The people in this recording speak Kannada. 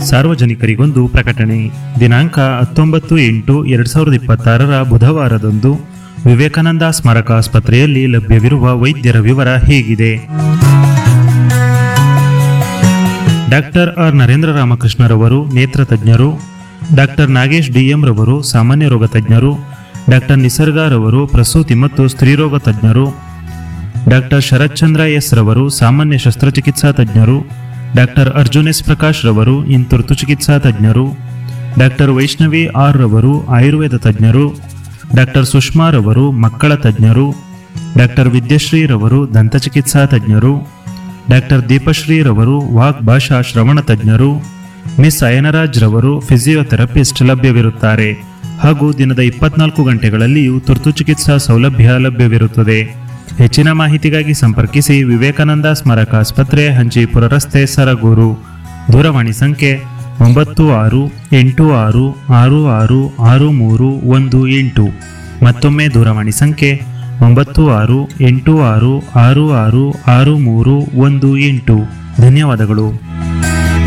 ಸಾರ್ವಜನಿಕರಿಗೊಂದು ಪ್ರಕಟಣೆ ದಿನಾಂಕ ಹತ್ತೊಂಬತ್ತು ಎಂಟು ಎರಡು ಸಾವಿರದ ಇಪ್ಪತ್ತಾರರ ಬುಧವಾರದಂದು ವಿವೇಕಾನಂದ ಸ್ಮಾರಕ ಆಸ್ಪತ್ರೆಯಲ್ಲಿ ಲಭ್ಯವಿರುವ ವೈದ್ಯರ ವಿವರ ಹೀಗಿದೆ ಡಾಕ್ಟರ್ ಆರ್ ನರೇಂದ್ರ ರಾಮಕೃಷ್ಣರವರು ನೇತ್ರ ತಜ್ಞರು ಡಾಕ್ಟರ್ ನಾಗೇಶ್ ಡಿಎಂ ರವರು ಸಾಮಾನ್ಯ ರೋಗ ತಜ್ಞರು ಡಾಕ್ಟರ್ ನಿಸರ್ಗಾರವರು ಪ್ರಸೂತಿ ಮತ್ತು ಸ್ತ್ರೀರೋಗ ತಜ್ಞರು ಡಾಕ್ಟರ್ ಶರತ್ಚಂದ್ರ ಎಸ್ ರವರು ಸಾಮಾನ್ಯ ಶಸ್ತ್ರಚಿಕಿತ್ಸಾ ತಜ್ಞರು ಡಾಕ್ಟರ್ ಅರ್ಜುನ್ ಎಸ್ ಪ್ರಕಾಶ್ ರವರು ಇನ್ ತುರ್ತು ಚಿಕಿತ್ಸಾ ತಜ್ಞರು ಡಾಕ್ಟರ್ ವೈಷ್ಣವಿ ಆರ್ ರವರು ಆಯುರ್ವೇದ ತಜ್ಞರು ಡಾಕ್ಟರ್ ಸುಷ್ಮಾ ರವರು ಮಕ್ಕಳ ತಜ್ಞರು ಡಾಕ್ಟರ್ ವಿದ್ಯಶ್ರೀ ರವರು ದಂತಚಿಕಿತ್ಸಾ ತಜ್ಞರು ಡಾಕ್ಟರ್ ದೀಪಶ್ರೀ ರವರು ವಾಕ್ ಭಾಷಾ ಶ್ರವಣ ತಜ್ಞರು ಮಿಸ್ ಅಯನರಾಜ್ ರವರು ಫಿಸಿಯೋಥೆರಪಿಸ್ಟ್ ಲಭ್ಯವಿರುತ್ತಾರೆ ಹಾಗೂ ದಿನದ ಇಪ್ಪತ್ನಾಲ್ಕು ಗಂಟೆಗಳಲ್ಲಿಯೂ ತುರ್ತು ಚಿಕಿತ್ಸಾ ಸೌಲಭ್ಯ ಲಭ್ಯವಿರುತ್ತದೆ ಹೆಚ್ಚಿನ ಮಾಹಿತಿಗಾಗಿ ಸಂಪರ್ಕಿಸಿ ವಿವೇಕಾನಂದ ಸ್ಮಾರಕ ಆಸ್ಪತ್ರೆ ಹಂಚಿಪುರ ರಸ್ತೆ ಸರಗೂರು ದೂರವಾಣಿ ಸಂಖ್ಯೆ ಒಂಬತ್ತು ಆರು ಎಂಟು ಆರು ಆರು ಆರು ಆರು ಮೂರು ಒಂದು ಎಂಟು ಮತ್ತೊಮ್ಮೆ ದೂರವಾಣಿ ಸಂಖ್ಯೆ ಒಂಬತ್ತು ಆರು ಎಂಟು ಆರು ಆರು ಆರು ಆರು ಮೂರು ಒಂದು ಎಂಟು ಧನ್ಯವಾದಗಳು